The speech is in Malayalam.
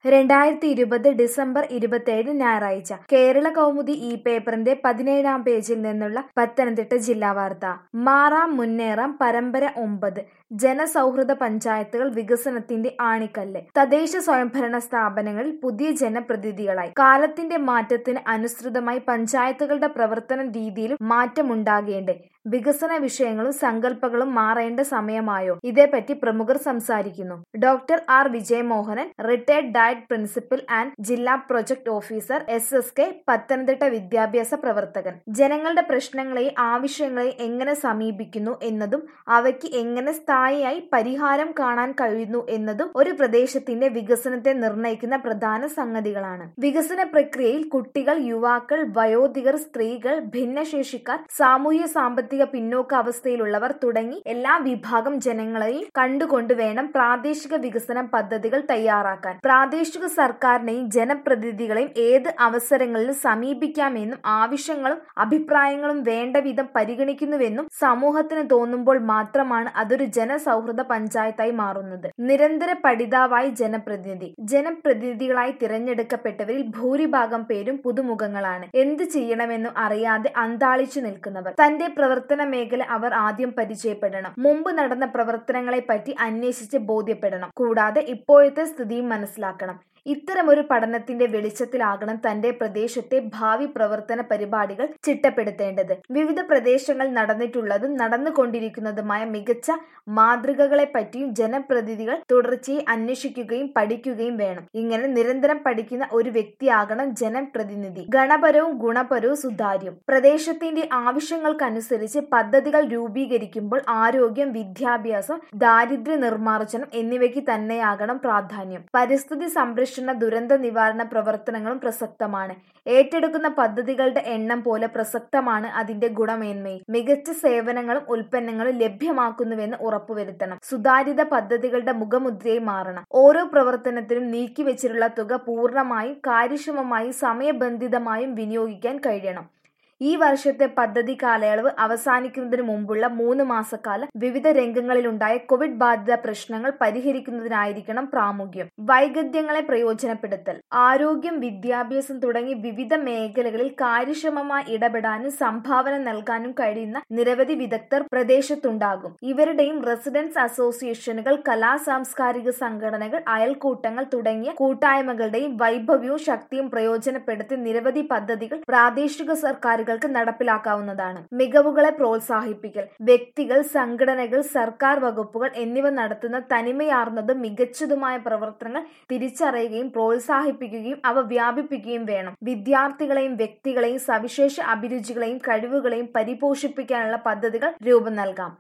രണ്ടായിരത്തി ഇരുപത് ഡിസംബർ ഇരുപത്തിയേഴ് ഞായറാഴ്ച കേരള കൗമുദി ഈ പേപ്പറിന്റെ പതിനേഴാം പേജിൽ നിന്നുള്ള പത്തനംതിട്ട ജില്ലാ വാർത്ത മാറാം മുന്നേറാം പരമ്പര ഒമ്പത് ജനസൗഹൃദ പഞ്ചായത്തുകൾ വികസനത്തിന്റെ ആണിക്കല്ല് തദ്ദേശ സ്വയംഭരണ സ്ഥാപനങ്ങളിൽ പുതിയ ജനപ്രതിനിധികളായി കാലത്തിന്റെ മാറ്റത്തിന് അനുസൃതമായി പഞ്ചായത്തുകളുടെ പ്രവർത്തന രീതിയിലും മാറ്റമുണ്ടാകേണ്ടേ വികസന വിഷയങ്ങളും സങ്കല്പങ്ങളും മാറേണ്ട സമയമായോ ഇതേപ്പറ്റി പ്രമുഖർ സംസാരിക്കുന്നു doctor R Vijayamohanan retired DIET principal and ജില്ലാ project officer S S K Pathanamthitta വിദ്യാഭ്യാസ പ്രവർത്തകൻ ജനങ്ങളുടെ പ്രശ്നങ്ങളെയും ആവശ്യങ്ങളെയും എങ്ങനെ സമീപിക്കുന്നു എന്നതും അവയ്ക്ക് എങ്ങനെ സ്ഥായിയായി പരിഹാരം കാണാൻ കഴിയുന്നു എന്നതും ഒരു പ്രദേശത്തിന്റെ വികസനത്തെ നിർണ്ണയിക്കുന്ന പ്രധാന സംഗതികളാണ് വികസന പ്രക്രിയയിൽ കുട്ടികൾ യുവാക്കൾ വയോധികർ സ്ത്രീകൾ ഭിന്നശേഷിക്കാർ സാമൂഹ്യ സാമ്പത്തിക പിന്നോക്ക അവസ്ഥയിലുള്ളവർ തുടങ്ങി എല്ലാ വിഭാഗം ജനങ്ങളെയും കണ്ടുകൊണ്ട് വേണം പ്രാദേശിക വികസന പദ്ധതികൾ തയ്യാറാക്കാൻ പ്രാദേശിക സർക്കാരിനെയും ജനപ്രതിനിധികളെയും ഏത് അവസരങ്ങളിലും സമീപിക്കാമെന്നും ആവശ്യങ്ങളും അഭിപ്രായങ്ങളും വേണ്ട വിധം പരിഗണിക്കുന്നുവെന്നും സമൂഹത്തിന് തോന്നുമ്പോൾ മാത്രമാണ് അതൊരു ജനസൗഹൃദ പഞ്ചായത്തായി മാറുന്നത് നിരന്തര പഠിതാവായി ജനപ്രതിനിധി ജനപ്രതിനിധികളായി തിരഞ്ഞെടുക്കപ്പെട്ടവരിൽ ഭൂരിഭാഗം പേരും പുതുമുഖങ്ങളാണ് എന്ത് ചെയ്യണമെന്നും അറിയാതെ അന്താളിച്ചു നിൽക്കുന്നവർ തന്റെ പ്രവർത്തന മേഖല അവർ ആദ്യം പരിചയപ്പെടണം മുമ്പ് നടന്ന പ്രവർത്തനങ്ങളെ പറ്റി അന്വേഷിച്ച് ബോധ്യപ്പെടണം കൂടാതെ ഇപ്പോഴത്തെ സ്ഥിതിയും മനസ്സിലാക്കണം ഇത്തരമൊരു പഠനത്തിന്റെ വെളിച്ചത്തിലാകണം തന്റെ പ്രദേശത്തെ ഭാവി പ്രവർത്തന പരിപാടികൾ ചിട്ടപ്പെടുത്തേണ്ടത് വിവിധ പ്രദേശങ്ങൾ നടന്നിട്ടുള്ളതും നടന്നുകൊണ്ടിരിക്കുന്നതുമായ മികച്ച മാതൃകകളെ പറ്റിയും ജനപ്രതിനിധികൾ തുടർച്ചയായി അന്വേഷിക്കുകയും പഠിക്കുകയും വേണം ഇങ്ങനെ നിരന്തരം പഠിക്കുന്ന ഒരു വ്യക്തിയാകണം ജനപ്രതിനിധി ഗണപരവും ഗുണപരവും സുതാര്യവും പ്രദേശത്തിന്റെ ആവശ്യങ്ങൾക്കനുസരിച്ച് പദ്ധതികൾ രൂപീകരിക്കുമ്പോൾ ആരോഗ്യം വിദ്യാഭ്യാസം ദാരിദ്ര്യ നിർമ്മാർജ്ജനം എന്നിവയ്ക്ക് തന്നെയാകണം പ്രാധാന്യം പരിസ്ഥിതി സംരക്ഷണ ദുരന്ത നിവാരണ പ്രവർത്തനങ്ങളും പ്രസക്തമാണ് ഏറ്റെടുക്കുന്ന പദ്ധതികളുടെ എണ്ണം പോലെ പ്രസക്തമാണ് അതിന്റെ ഗുണമേന്മയും മികച്ച സേവനങ്ങളും ഉൽപ്പന്നങ്ങളും ലഭ്യമാക്കുന്നുവെന്ന് ഉറപ്പുവരുത്തണം സുതാര്യത പദ്ധതികളുടെ മുഖമുദ്രയായി മാറണം ഓരോ പ്രവർത്തനത്തിനും നീക്കിവെച്ചിട്ടുള്ള തുക പൂർണ്ണമായും കാര്യക്ഷമമായും സമയബന്ധിതമായും വിനിയോഗിക്കാൻ കഴിയണം ഈ വർഷത്തെ പദ്ധതി കാലയളവ് അവസാനിക്കുന്നതിന് മുമ്പുള്ള മൂന്ന് മാസക്കാലം വിവിധ രംഗങ്ങളിലുണ്ടായ കോവിഡ് ബാധിത പ്രശ്നങ്ങൾ പരിഹരിക്കുന്നതിനായിരിക്കണം പ്രാമുഖ്യം വൈഗദ്ധ്യങ്ങളെ പ്രയോജനപ്പെടുത്തൽ ആരോഗ്യം വിദ്യാഭ്യാസം തുടങ്ങി വിവിധ മേഖലകളിൽ കാര്യക്ഷമമായി ഇടപെടാനും സംഭാവന നൽകാനും കഴിയുന്ന നിരവധി വിദഗ്ധർ പ്രദേശത്തുണ്ടാകും ഇവരുടെയും റെസിഡൻസ് അസോസിയേഷനുകൾ കലാ സാംസ്കാരിക സംഘടനകൾ അയൽക്കൂട്ടങ്ങൾ തുടങ്ങിയ കൂട്ടായ്മകളുടെയും വൈഭവ്യവും ശക്തിയും പ്രയോജനപ്പെടുത്തി നിരവധി പദ്ധതികൾ പ്രാദേശിക സർക്കാർ സർക്കാരുകൾക്ക് നടപ്പിലാക്കാവുന്നതാണ് മികവുകളെ പ്രോത്സാഹിപ്പിക്കൽ വ്യക്തികൾ സംഘടനകൾ സർക്കാർ വകുപ്പുകൾ എന്നിവ നടത്തുന്ന തനിമയാർന്നതും മികച്ചതുമായ പ്രവർത്തനങ്ങൾ തിരിച്ചറിയുകയും പ്രോത്സാഹിപ്പിക്കുകയും അവ വ്യാപിപ്പിക്കുകയും വേണം വിദ്യാർത്ഥികളെയും വ്യക്തികളെയും സവിശേഷ അഭിരുചികളെയും കഴിവുകളെയും പരിപോഷിപ്പിക്കാനുള്ള പദ്ധതികൾ രൂപം നൽകാം